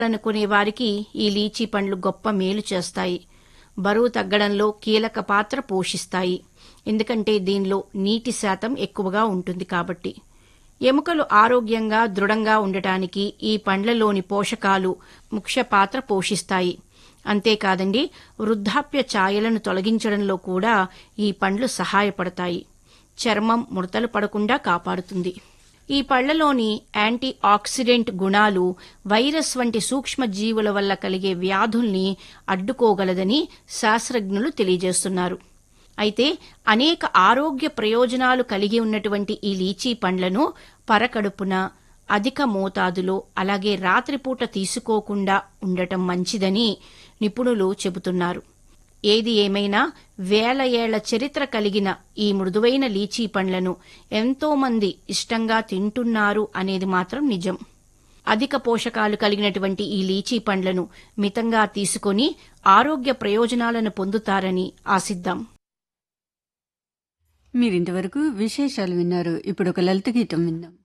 అనుకునే వారికి ఈ లీచీ పండ్లు గొప్ప మేలు చేస్తాయి బరువు తగ్గడంలో కీలక పాత్ర పోషిస్తాయి ఎందుకంటే దీనిలో నీటి శాతం ఎక్కువగా ఉంటుంది కాబట్టి ఎముకలు ఆరోగ్యంగా దృఢంగా ఉండటానికి ఈ పండ్లలోని పోషకాలు ముఖ్య పాత్ర పోషిస్తాయి అంతేకాదండి వృద్ధాప్య ఛాయలను తొలగించడంలో కూడా ఈ పండ్లు సహాయపడతాయి చర్మం ముడతలు పడకుండా కాపాడుతుంది ఈ పళ్లలోని యాంటీ ఆక్సిడెంట్ గుణాలు వైరస్ వంటి సూక్ష్మ జీవుల వల్ల కలిగే వ్యాధుల్ని అడ్డుకోగలదని శాస్త్రజ్ఞులు తెలియజేస్తున్నారు అయితే అనేక ఆరోగ్య ప్రయోజనాలు కలిగి ఉన్నటువంటి ఈ లీచీ పండ్లను పరకడుపున అధిక మోతాదులో అలాగే రాత్రిపూట తీసుకోకుండా ఉండటం మంచిదని నిపుణులు చెబుతున్నారు ఏది ఏమైనా వేల ఏళ్ల చరిత్ర కలిగిన ఈ మృదువైన లీచీ పండ్లను ఎంతో మంది ఇష్టంగా తింటున్నారు అనేది మాత్రం నిజం అధిక పోషకాలు కలిగినటువంటి ఈ లీచీ పండ్లను మితంగా తీసుకొని ఆరోగ్య ప్రయోజనాలను పొందుతారని ఆశిద్దాం మీరింతవరకు విశేషాలు విన్నారు ఇప్పుడు ఒక లలిత గీతం విందాం